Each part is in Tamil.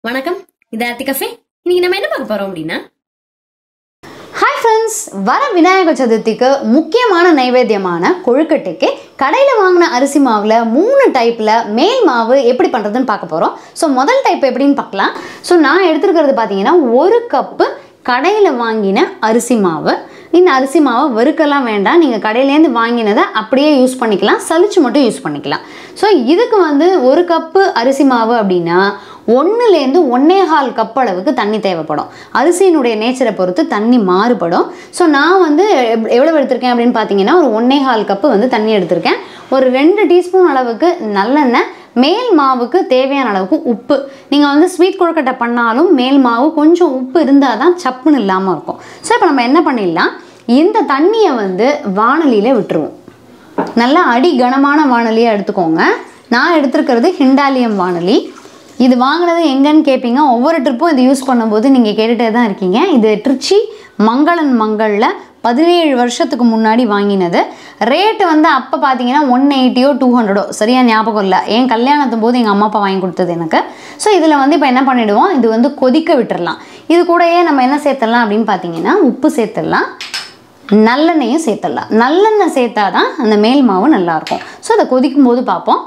வணக்கம் இது ஆர்த்தி கஃபே இன்னைக்கு நம்ம என்ன பார்க்க போறோம் அப்படின்னா ஹாய் ஃப்ரெண்ட்ஸ் வர விநாயகர் சதுர்த்திக்கு முக்கியமான நைவேத்தியமான கொழுக்கட்டைக்கு கடையில் வாங்கின அரிசி மாவில் மூணு டைப்பில் மேல் மாவு எப்படி பண்ணுறதுன்னு பார்க்க போகிறோம் ஸோ முதல் டைப் எப்படின்னு பார்க்கலாம் ஸோ நான் எடுத்துருக்கிறது பார்த்தீங்கன்னா ஒரு கப்பு கடையில் வாங்கின அரிசி மாவு இந்த அரிசி மாவை வறுக்கலாம் வேண்டாம் நீங்கள் கடையிலேருந்து வாங்கினதை அப்படியே யூஸ் பண்ணிக்கலாம் சலிச்சு மட்டும் யூஸ் பண்ணிக்கலாம் ஸோ இதுக்கு வந்து ஒரு கப்பு அரிசி மாவு அப்படின்னா ஒன்றுலேருந்து ஒன்னே கால் கப் அளவுக்கு தண்ணி தேவைப்படும் அரிசியினுடைய நேச்சரை பொறுத்து தண்ணி மாறுபடும் ஸோ நான் வந்து எவ்- எவ்வளவு எடுத்திருக்கேன் அப்படின்னு பார்த்தீங்கன்னா ஒரு ஒன்னே கால் கப்பு வந்து தண்ணி எடுத்திருக்கேன் ஒரு ரெண்டு டீஸ்பூன் அளவுக்கு நல்லெண்ணெய் மேல் மாவுக்கு தேவையான அளவுக்கு உப்பு நீங்கள் வந்து ஸ்வீட் கொழுக்கட்டை பண்ணாலும் மேல் மாவு கொஞ்சம் உப்பு இருந்தால் தான் சப்புன்னு இல்லாமல் இருக்கும் ஸோ இப்போ நம்ம என்ன பண்ணிடலாம் இந்த தண்ணியை வந்து வானலியில் விட்டுருவோம் நல்லா அடி கனமான வானொலியாக எடுத்துக்கோங்க நான் எடுத்திருக்கிறது ஹிண்டாலியம் வானொலி இது வாங்கினது எங்கன்னு கேட்பீங்க ஒவ்வொரு ட்ரிப்பும் இது யூஸ் பண்ணும்போது நீங்கள் கேட்டுகிட்டே தான் இருக்கீங்க இது திருச்சி மங்களன் மங்களில் பதினேழு வருஷத்துக்கு முன்னாடி வாங்கினது ரேட்டு வந்து அப்போ பார்த்தீங்கன்னா ஒன் எயிட்டியோ டூ ஹண்ட்ரடோ சரியா ஞாபகம் இல்லை என் கல்யாணத்தும் போது எங்கள் அம்மா அப்பா வாங்கி கொடுத்தது எனக்கு ஸோ இதில் வந்து இப்போ என்ன பண்ணிடுவோம் இது வந்து கொதிக்க விட்டுறலாம் இது கூடயே நம்ம என்ன சேர்த்துடலாம் அப்படின்னு பார்த்தீங்கன்னா உப்பு சேர்த்துடலாம் நல்லெண்ணெயும் சேர்த்துடலாம் நல்லெண்ணெய் சேர்த்தா தான் அந்த மேல் மாவு நல்லாயிருக்கும் ஸோ அதை கொதிக்கும் போது பார்ப்போம்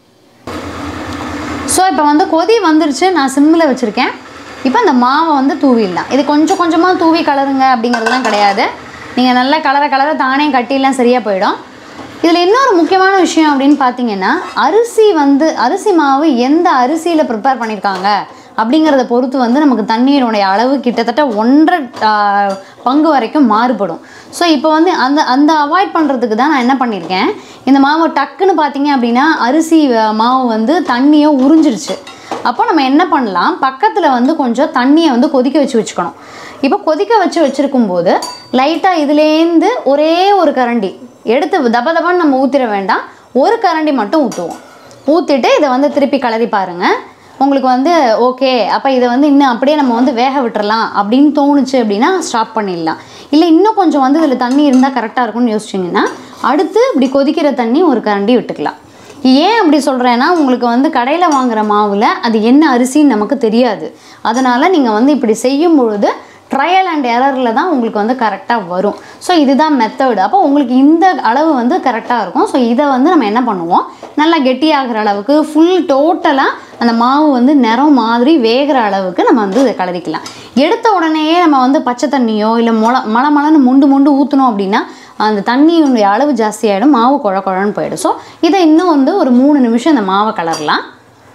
ஸோ இப்போ வந்து கொதி வந்துருச்சு நான் சிம்மில் வச்சுருக்கேன் இப்போ அந்த மாவை வந்து தூவிடலாம் இது கொஞ்சம் கொஞ்சமாக தூவி கலருங்க அப்படிங்கிறதுலாம் கிடையாது நீங்கள் நல்லா கலர கலர தானே கட்டிலாம் சரியாக போயிடும் இதில் இன்னொரு முக்கியமான விஷயம் அப்படின்னு பார்த்தீங்கன்னா அரிசி வந்து அரிசி மாவு எந்த அரிசியில் ப்ரிப்பேர் பண்ணியிருக்காங்க அப்படிங்கிறத பொறுத்து வந்து நமக்கு தண்ணீருடைய அளவு கிட்டத்தட்ட ஒன்றரை ஆஹ், பங்கு வரைக்கும் மாறுபடும் ஸோ இப்போ வந்து அந்த அந்த அவாய்ட் பண்ணுறதுக்கு தான் நான் என்ன பண்ணியிருக்கேன் இந்த மாவு டக்குன்னு பார்த்தீங்க அப்படின்னா அரிசி அஹ், மாவு வந்து தண்ணியை உறிஞ்சிருச்சு அப்போ நம்ம என்ன பண்ணலாம் பக்கத்தில் வந்து கொஞ்சம் தண்ணியை வந்து கொதிக்க வச்சு வச்சுக்கணும் இப்போ கொதிக்க வச்சு வச்சுருக்கும் போது லைட்டாக இதுலேருந்து ஒரே ஒரு கரண்டி எடுத்து தப தபான்னு நம்ம ஊற்றிட வேண்டாம் ஒரு கரண்டி மட்டும் ஊற்றுவோம் ஊற்றிட்டு இதை வந்து திருப்பி கிளறி பாருங்கள் உங்களுக்கு வந்து ஓகே அப்போ இதை வந்து இன்னும் அப்படியே நம்ம வந்து வேக விட்டுறலாம் அப்படின்னு தோணுச்சு அப்படின்னா ஸ்டாப் பண்ணிடலாம் இல்லை இன்னும் கொஞ்சம் வந்து இதில் தண்ணி இருந்தால் கரெக்டாக இருக்கும்னு யோசிச்சிங்கன்னா அடுத்து இப்படி கொதிக்கிற தண்ணி ஒரு கரண்டி விட்டுக்கலாம் ஏன் அப்படி சொல்கிறேன்னா உங்களுக்கு வந்து கடையில் வாங்குற மாவில் அது என்ன அரிசின்னு நமக்கு தெரியாது அதனால் நீங்கள் வந்து இப்படி செய்யும் பொழுது ட்ரையல் அண்ட் எரரில் தான் உங்களுக்கு வந்து கரெக்டாக வரும் ஸோ இதுதான் மெத்தடு அப்போ உங்களுக்கு இந்த அளவு வந்து கரெக்டாக இருக்கும் ஸோ இதை வந்து நம்ம என்ன பண்ணுவோம் நல்லா கெட்டியாகிற அளவுக்கு ஃபுல் டோட்டலாக அந்த மாவு வந்து நிறம் மாதிரி வேகிற அளவுக்கு நம்ம வந்து இதை கலரிக்கலாம் எடுத்த உடனேயே நம்ம வந்து பச்சை தண்ணியோ இல்லை மொள மலை மலைன்னு முண்டு முண்டு ஊற்றணும் அப்படின்னா அந்த தண்ணியுடைய அளவு ஜாஸ்தியாகிடும் மாவு குழ குழன்னு போயிடும் ஸோ இதை இன்னும் வந்து ஒரு மூணு நிமிஷம் இந்த மாவை கலரலாம்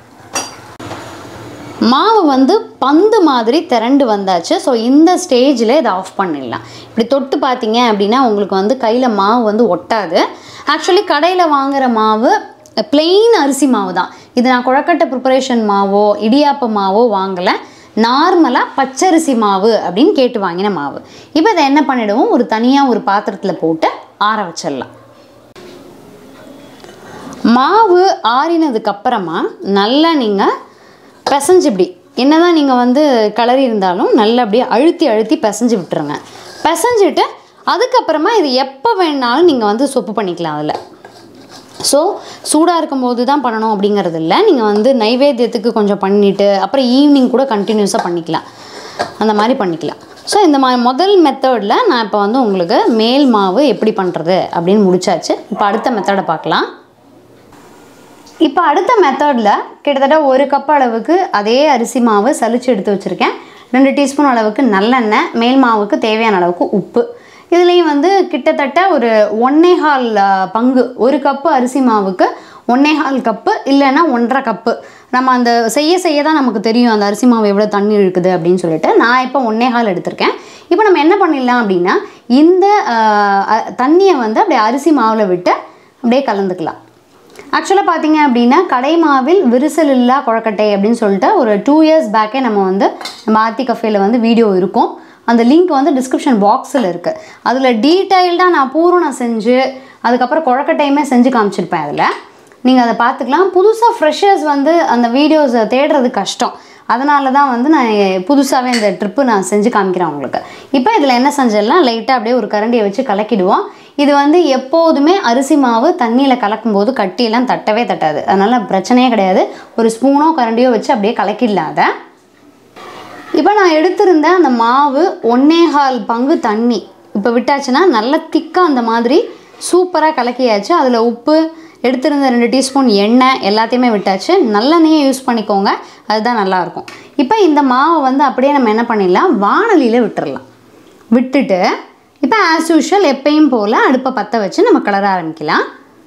மாவு வந்து பந்து மாதிரி திரண்டு வந்தாச்சு ஸோ இந்த ஸ்டேஜில் இதை ஆஃப் பண்ணிடலாம் இப்படி தொட்டு பார்த்தீங்க அப்படின்னா உங்களுக்கு வந்து கையில் மாவு வந்து ஒட்டாது ஆக்சுவலி கடையில் வாங்குற மாவு plain அரிசி மாவு தான் இது நான் குழக்கட்டை ப்ரிப்பரேஷன் மாவோ இடியாப்ப மாவோ வாங்கலை நார்மலாக பச்சரிசி மாவு அப்படின்னு கேட்டு வாங்கின மாவு இப்போ இதை என்ன பண்ணிடுவோம் ஒரு தனியாக ஒரு பாத்திரத்தில் போட்டு ஆற வச்சிடலாம் மாவு ஆறினதுக்கு அப்புறமா நல்லா நீங்கள் பிசைஞ்சு இப்படி என்னதான் நீங்கள் வந்து கலரி இருந்தாலும் நல்லா அப்படியே அழுத்தி அழுத்தி பிசைஞ்சு விட்டுருங்க பிசைஞ்சிட்டு அதுக்கப்புறமா இது எப்போ வேணாலும் நீங்கள் வந்து சொப்பு பண்ணிக்கலாம் அதில் ஸோ சூடாக இருக்கும்போது தான் பண்ணணும் அப்படிங்கிறது இல்லை நீங்கள் வந்து நைவேத்தியத்துக்கு கொஞ்சம் பண்ணிவிட்டு அப்புறம் ஈவினிங் கூட கண்டினியூஸாக பண்ணிக்கலாம் அந்த மாதிரி பண்ணிக்கலாம் ஸோ இந்த மா முதல் மெத்தடில் நான் இப்போ வந்து உங்களுக்கு மேல் மாவு எப்படி பண்ணுறது அப்படின்னு முடிச்சாச்சு இப்போ அடுத்த மெத்தடை பார்க்கலாம் இப்போ அடுத்த மெத்தடில் கிட்டத்தட்ட ஒரு கப் அளவுக்கு அதே அரிசி மாவு சலிச்சு எடுத்து வச்சுருக்கேன் ரெண்டு டீஸ்பூன் அளவுக்கு நல்லெண்ணெய் மேல் மாவுக்கு தேவையான அளவுக்கு உப்பு இதுலேயும் வந்து கிட்டத்தட்ட ஒரு ஒன்னேகால் ஆ, பங்கு ஒரு கப்பு அரிசி மாவுக்கு ஒன்னேகால் கப்பு இல்லைன்னா ஒன்றரை கப்பு நம்ம அந்த செய்ய செய்ய தான் நமக்கு தெரியும் அந்த அரிசி மாவு எவ்வளோ தண்ணி இழுக்குது அப்படின்னு சொல்லிட்டு நான் இப்போ ஒன்னேகால் எடுத்திருக்கேன் இப்போ நம்ம என்ன பண்ணிடலாம் அப்படின்னா இந்த ஆ, அ- தண்ணியை வந்து அப்படியே அரிசி மாவில் விட்டு அப்படியே கலந்துக்கலாம் ஆக்சுவலாக பார்த்தீங்க அப்படின்னா கடை மாவில் விரிசல் இல்லா குழக்கட்டை அப்படின்னு சொல்லிட்டு ஒரு டூ இயர்ஸ் பேக்கே நம்ம வந்து நம்ம ஆர்த்தி கஃபேல வந்து வீடியோ இருக்கும் அந்த லிங்க் வந்து டிஸ்கிரிப்ஷன் பாக்ஸில் இருக்குது அதில் டீட்டெயில்டாக நான் பூரணம் செஞ்சு அதுக்கப்புறம் குழக்கட்டையுமே செஞ்சு காமிச்சிருப்பேன் அதில் நீங்கள் அதை பார்த்துக்கலாம் புதுசாக ஃப்ரெஷர்ஸ் வந்து அந்த வீடியோஸை தேடுறது கஷ்டம் அதனால தான் வந்து நான் புதுசாகவே இந்த ட்ரிப்பு நான் செஞ்சு காமிக்கிறேன் உங்களுக்கு இப்போ இதில் என்ன செஞ்சிடலாம் லைட்டாக அப்படியே ஒரு கரண்டியை வச்சு கலக்கிடுவோம் இது வந்து எப்போதுமே அரிசி மாவு தண்ணியில் கலக்கும்போது கட்டியெல்லாம் தட்டவே தட்டாது அதனால் பிரச்சனையே கிடையாது ஒரு ஸ்பூனோ கரண்டியோ வச்சு அப்படியே கலக்கிடலாம் அதை இப்போ நான் எடுத்திருந்த அந்த மாவு ஒன்னேகால் பங்கு தண்ணி இப்போ விட்டாச்சுன்னா நல்ல திக்காக அந்த மாதிரி சூப்பராக கலக்கியாச்சு அதில் உப்பு எடுத்திருந்த ரெண்டு டீஸ்பூன் எண்ணெய் எல்லாத்தையுமே விட்டாச்சு நல்லெண்ணெயை யூஸ் பண்ணிக்கோங்க அதுதான் நல்லாயிருக்கும் இப்போ இந்த மாவை வந்து அப்படியே நம்ம என்ன பண்ணிடலாம் வானலியில் விட்டுறலாம் விட்டுட்டு இப்போ ஆஸ் யூஷுவல் எப்பயும் போல் அடுப்பை பற்ற வச்சு நம்ம கிளற ஆரம்பிக்கலாம்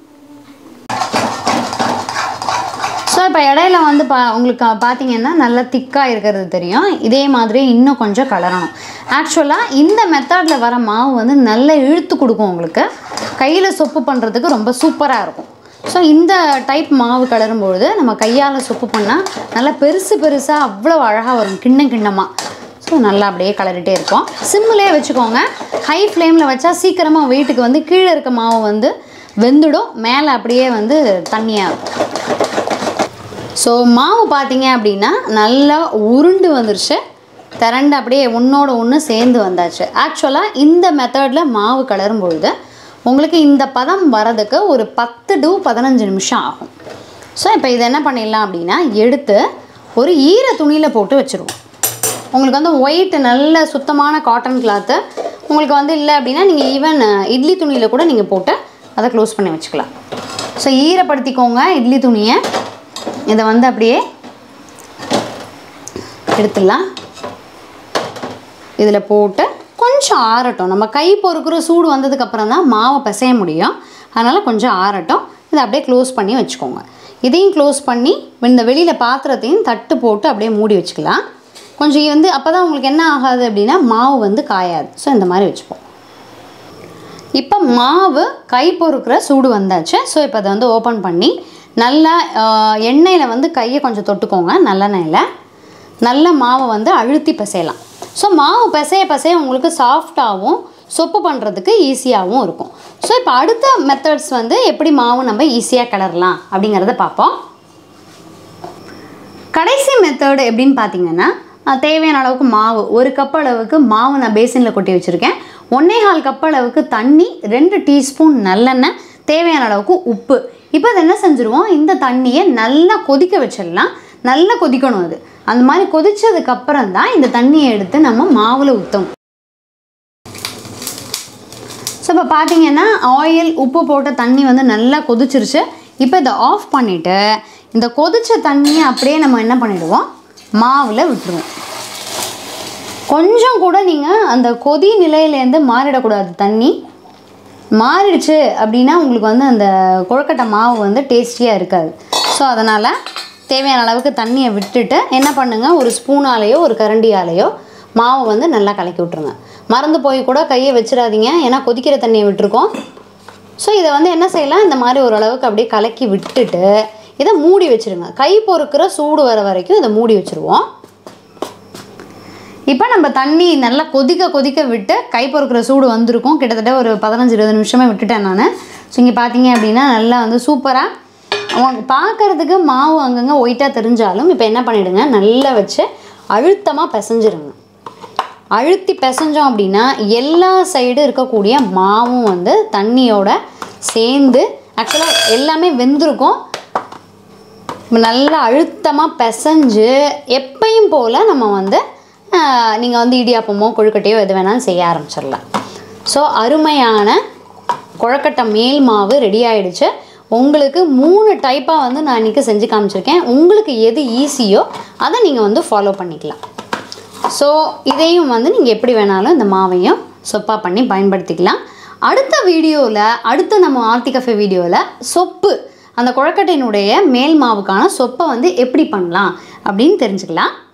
ஸோ இப்போ இடையில வந்து பா உங்களுக்கு பார்த்தீங்கன்னா நல்லா திக்காக இருக்கிறது தெரியும் இதே மாதிரி இன்னும் கொஞ்சம் கலரணும் ஆக்சுவலாக இந்த மெத்தடில் வர மாவு வந்து நல்ல இழுத்து கொடுக்கும் உங்களுக்கு கையில் சொப்பு பண்ணுறதுக்கு ரொம்ப சூப்பராக இருக்கும் ஸோ இந்த டைப் மாவு கலரும்பொழுது நம்ம கையால் சொப்பு பண்ணால் நல்லா பெருசு பெருசாக அவ்வளோ அழகாக வரும் கிண்ணம் கிண்ணமாக ஸோ நல்லா அப்படியே கலரிட்டே இருக்கும் சிம்மிலே வச்சுக்கோங்க ஹை ஃப்ளேமில் வச்சா சீக்கிரமாக வெயிட்டுக்கு வந்து கீழே இருக்க மாவு வந்து வெந்துடும் மேலே அப்படியே வந்து தண்ணியாக இருக்கும் ஸோ மாவு பார்த்தீங்க அப்படின்னா நல்லா உருண்டு வந்துருச்சு திரண்டு அப்படியே ஒன்றோட ஒன்று சேர்ந்து வந்தாச்சு ஆக்சுவலாக இந்த மெத்தடில் மாவு கலரும் பொழுது உங்களுக்கு இந்த பதம் வரதுக்கு ஒரு பத்து டு பதினஞ்சு நிமிஷம் ஆகும் ஸோ இப்போ இதை என்ன பண்ணிடலாம் அப்படின்னா எடுத்து ஒரு ஈர துணியில் போட்டு வச்சுருவோம் உங்களுக்கு வந்து ஒயிட் நல்ல சுத்தமான காட்டன் கிளாத்து உங்களுக்கு வந்து இல்லை அப்படின்னா நீங்கள் ஈவன் இட்லி துணியில் கூட நீங்கள் போட்டு அதை க்ளோஸ் பண்ணி வச்சுக்கலாம் ஸோ ஈரப்படுத்திக்கோங்க இட்லி துணியை இதை வந்து அப்படியே எடுத்துடலாம் இதில் போட்டு கொஞ்சம் ஆறட்டும் நம்ம கை பொறுக்கிற சூடு வந்ததுக்கப்புறம் தான் மாவை பிசைய முடியும் அதனால் கொஞ்சம் ஆறட்டும் இதை அப்படியே க்ளோஸ் பண்ணி வச்சுக்கோங்க இதையும் க்ளோஸ் பண்ணி இந்த வெளியில் பாத்திரத்தையும் தட்டு போட்டு அப்படியே மூடி வச்சுக்கலாம் கொஞ்சம் வந்து அப்போ தான் உங்களுக்கு என்ன ஆகாது அப்படின்னா மாவு வந்து காயாது ஸோ இந்த மாதிரி வச்சுப்போம் இப்போ மாவு கை பொறுக்கிற சூடு வந்தாச்சு ஸோ இப்போ அதை வந்து ஓப்பன் பண்ணி நல்லா ஆஹ், எண்ணெயில் வந்து கையை கொஞ்சம் தொட்டுக்கோங்க நல்லெண்ணெயில் நல்ல மாவை வந்து அழுத்தி பிசையலாம் ஸோ மாவு பிசைய பிசைய உங்களுக்கு சாஃப்டாகவும் சொப்பு பண்ணுறதுக்கு ஈஸியாகவும் இருக்கும் ஸோ இப்போ அடுத்த மெத்தட்ஸ் வந்து எப்படி மாவு நம்ம ஈஸியாக கிளறலாம் அப்படிங்கிறத பார்ப்போம் கடைசி மெத்தடு எப்படின்னு பார்த்தீங்கன்னா அஹ், தேவையான அளவுக்கு மாவு ஒரு கப் அளவுக்கு மாவு நான் பேசினில் கொட்டி வச்சுருக்கேன் ஒன்றே கால் கப் அளவுக்கு தண்ணி ரெண்டு டீஸ்பூன் நல்லெண்ணெய் தேவையான அளவுக்கு உப்பு இப்போ அதை என்ன செஞ்சுருவோம் இந்த தண்ணியை நல்லா கொதிக்க வச்சிடலாம் நல்லா கொதிக்கணும் அது அந்த மாதிரி கொதிச்சதுக்கப்புறம் தான் இந்த தண்ணியை எடுத்து நம்ம மாவில் ஊற்றணும் ஸோ இப்போ பார்த்தீங்கன்னா ஆயில் உப்பு போட்ட தண்ணி வந்து நல்லா கொதிச்சிருச்சு இப்போ இதை ஆஃப் பண்ணிவிட்டு இந்த கொதிச்ச தண்ணியை அப்படியே நம்ம என்ன பண்ணிடுவோம் மாவில் விட்டுருவோம் கொஞ்சம் கூட நீங்கள் அந்த கொதி நிலையிலேருந்து மாறிடக்கூடாது தண்ணி மாறிடுச்சு அப்படின்னா உங்களுக்கு வந்து அந்த கொழுக்கட்டை மாவு வந்து டேஸ்டியாக இருக்காது ஸோ அதனால் தேவையான அளவுக்கு தண்ணியை விட்டுட்டு என்ன பண்ணுங்கள் ஒரு ஸ்பூனாலேயோ ஒரு கரண்டியாலேயோ மாவை வந்து நல்லா கலக்கி விட்ருங்க மறந்து போய் கூட கையை வச்சிடாதீங்க ஏன்னா கொதிக்கிற தண்ணியை விட்டுருக்கோம் ஸோ இதை வந்து என்ன செய்யலாம் இந்த மாதிரி ஓரளவுக்கு அப்படியே கலக்கி விட்டுட்டு இதை மூடி வச்சிருங்க கை பொறுக்கிற சூடு வர வரைக்கும் இதை மூடி வச்சுருவோம் இப்போ நம்ம தண்ணி நல்லா கொதிக்க கொதிக்க விட்டு கை பொறுக்கிற சூடு வந்திருக்கும் கிட்டத்தட்ட ஒரு பதினஞ்சு இருபது நிமிஷமே விட்டுட்டேன் நான் ஸோ இங்கே பார்த்தீங்க அப்படின்னா நல்லா வந்து சூப்பராக அவங்க பார்க்கறதுக்கு மாவு அங்கங்கே ஒயிட்டாக தெரிஞ்சாலும் இப்போ என்ன பண்ணிடுங்க நல்லா வச்சு அழுத்தமாக பிசைஞ்சிருங்க அழுத்தி பிசைஞ்சோம் அப்படின்னா எல்லா சைடு இருக்கக்கூடிய மாவும் வந்து தண்ணியோட சேர்ந்து ஆக்சுவலாக எல்லாமே வெந்திருக்கும் நல்லா அழுத்தமாக பிசைஞ்சு எப்பயும் போல் நம்ம வந்து நீங்கள் வந்து இடியாப்பமோ கொழுக்கட்டையோ எது வேணாலும் செய்ய ஆரம்பிச்சிடலாம் ஸோ அருமையான கொழக்கட்டை மேல் மாவு ரெடி ஆயிடுச்சு உங்களுக்கு மூணு டைப்பாக வந்து நான் இன்றைக்கி செஞ்சு காமிச்சிருக்கேன் உங்களுக்கு எது ஈஸியோ அதை நீங்கள் வந்து ஃபாலோ பண்ணிக்கலாம் ஸோ இதையும் வந்து நீங்கள் எப்படி வேணாலும் இந்த மாவையும் சொப்பா பண்ணி பயன்படுத்திக்கலாம் அடுத்த வீடியோவில் அடுத்த நம்ம ஆர்த்தி கஃபே வீடியோவில் சொப்பு அந்த கொழக்கட்டையினுடைய மேல் மாவுக்கான சொப்பை வந்து எப்படி பண்ணலாம் அப்படின்னு தெரிஞ்சுக்கலாம்